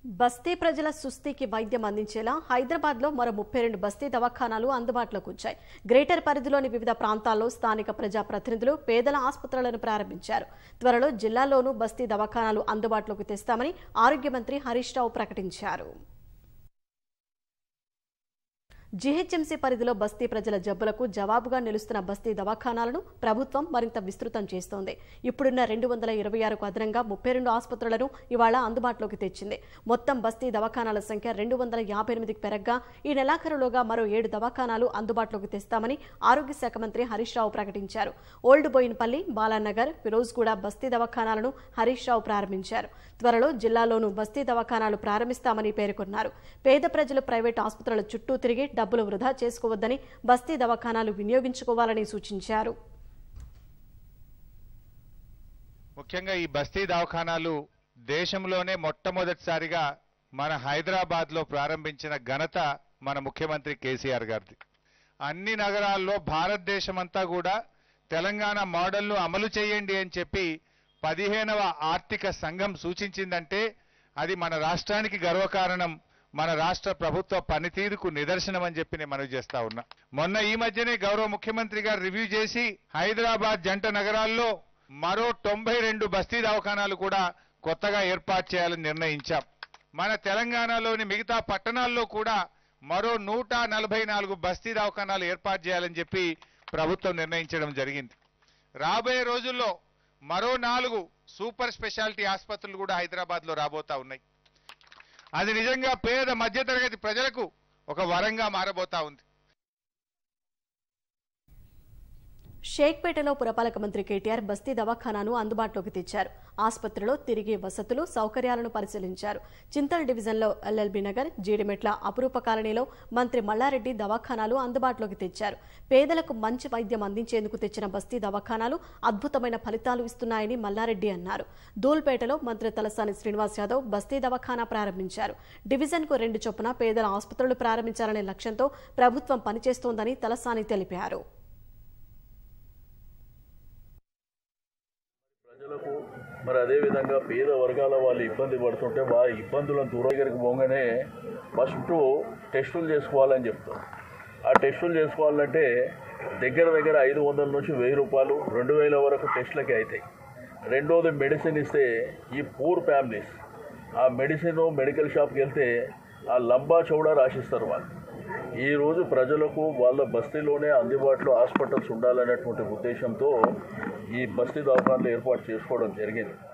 బస్తీ ప్రజల సుస్థికి వైద్యం అందించేలా హైదరాబాద్ లో మరో ముప్పై రెండు బస్తీ దవాఖానాలు అందుబాటులోకి వచ్చాయి గ్రేటర్ పరిధిలోని వివిధ ప్రాంతాల్లో స్థానిక ప్రజా ప్రతినిధులు పేదల ఆసుపత్రులను ప్రారంభించారు త్వరలో జిల్లాలోనూ బస్తీ దవాఖానాలు అందుబాటులోకి తెస్తామని ఆరోగ్య మంత్రి హరీష్ రావు ప్రకటించారు జీహెచ్ఎంసీ పరిధిలో బస్తీ ప్రజల జబ్బులకు జవాబుగా నిలుస్తున్న బస్తీ దవాఖానాలను ప్రభుత్వం మరింత విస్తృతం చేస్తోంది ఇప్పుడున్న రెండు వందల ఇరవై ఆరుకు అదనంగా ముప్పై రెండు ఆసుపత్రులను ఇవాళ అందుబాటులోకి తెచ్చింది మొత్తం బస్తీ దవాఖానాల సంఖ్య రెండు వందల యాభై ఎనిమిదికి పెరగ్గా ఈ నెలాఖరులోగా మరో ఏడు దవాఖానాలు అందుబాటులోకి తెస్తామని ఆరోగ్య శాఖ మంత్రి హరీష్ రావు ప్రకటించారు ఓల్డ్ బోయిన్పల్లి బాలానగర్ ఫిరోజ్గూడ బస్తీ దవాఖానాలను హరీష్ రావు ప్రారంభించారు త్వరలో జిల్లాలోనూ బస్తీ దవాఖానాలు ప్రారంభిస్తామని పేర్కొన్నారు పేద ప్రజలు ప్రైవేట్ ఆసుపత్రుల చుట్టూ తిరిగి డబ్బులు వృధా చేసుకోవద్దని బస్తీ దవాఖానాలు వినియోగించుకోవాలని సూచించారు ముఖ్యంగా ఈ బస్తీ దవాఖానాలు దేశంలోనే మొట్టమొదటిసారిగా మన హైదరాబాద్ లో ప్రారంభించిన ఘనత మన ముఖ్యమంత్రి కేసీఆర్ గారిది అన్ని నగరాల్లో భారతదేశం అంతా కూడా తెలంగాణ మోడల్ను అమలు చేయండి అని చెప్పి పదిహేనవ ఆర్థిక సంఘం సూచించిందంటే అది మన రాష్ట్రానికి గర్వకారణం మన రాష్ట్ర ప్రభుత్వ పనితీరుకు నిదర్శనం అని చెప్పి నేను మనవి చేస్తా ఉన్నా మొన్న ఈ మధ్యనే గౌరవ ముఖ్యమంత్రి గారు రివ్యూ చేసి హైదరాబాద్ జంట నగరాల్లో మరో తొంభై రెండు బస్తీ దవాఖానాలు కూడా కొత్తగా ఏర్పాటు చేయాలని నిర్ణయించాం మన తెలంగాణలోని మిగతా పట్టణాల్లో కూడా మరో నూట నలభై నాలుగు బస్తీ దవాఖానాలు ఏర్పాటు చేయాలని చెప్పి ప్రభుత్వం నిర్ణయించడం జరిగింది రాబోయే రోజుల్లో మరో నాలుగు సూపర్ స్పెషాలిటీ ఆసుపత్రులు కూడా హైదరాబాద్ లో రాబోతా ఉన్నాయి అది నిజంగా పేద మధ్యతరగతి ప్రజలకు ఒక వరంగా మారబోతా ఉంది షేక్పేటలో పురపాలక మంత్రి కేటీఆర్ బస్తీ దవాఖానాను అందుబాటులోకి తెచ్చారు ఆసుపత్రిలో తిరిగి వసతులు సౌకర్యాలను పరిశీలించారు చింతల్ డివిజన్లో ఎల్ఎల్బి నగర్ జీడిమెట్ల అపురూప కాలనీలో మంత్రి మల్లారెడ్డి దవాఖానాలు అందుబాటులోకి తెచ్చారు పేదలకు మంచి వైద్యం అందించేందుకు తెచ్చిన బస్తీ దవాఖానాలు అద్భుతమైన ఫలితాలు ఇస్తున్నాయని మల్లారెడ్డి అన్నారు ధూల్పేటలో మంత్రి తలసాని శ్రీనివాస్ యాదవ్ బస్తీ దవాఖానా ప్రారంభించారు డివిజన్కు రెండు చొప్పున పేదల ఆసుపత్రులు ప్రారంభించాలనే లక్ష్యంతో ప్రభుత్వం పనిచేస్తోందని తలసాని తెలిపారు ప్రజలకు మరి అదేవిధంగా పేద వర్గాల వాళ్ళు ఇబ్బంది పడుతుంటే వా ఇబ్బందులను దూరం దగ్గరికి పోగానే ఫస్ట్ టెస్టులు చేసుకోవాలని చెప్తారు ఆ టెస్టులు చేసుకోవాలంటే దగ్గర దగ్గర ఐదు వందల నుంచి వెయ్యి రూపాయలు రెండు వేల వరకు టెస్టులకి అవుతాయి రెండోది మెడిసిన్ ఇస్తే ఈ పూర్ ఫ్యామిలీస్ ఆ మెడిసిన్ మెడికల్ షాప్కి వెళ్తే ఆ లంబా చౌడా రాసిస్తారు వాళ్ళు ఈరోజు ప్రజలకు వాళ్ళ బస్తీలోనే అందుబాటులో హాస్పిటల్స్ ఉండాలనేటువంటి ఉద్దేశంతో ఈ బస్తీ దవాఖానలు ఏర్పాటు చేసుకోవడం జరిగింది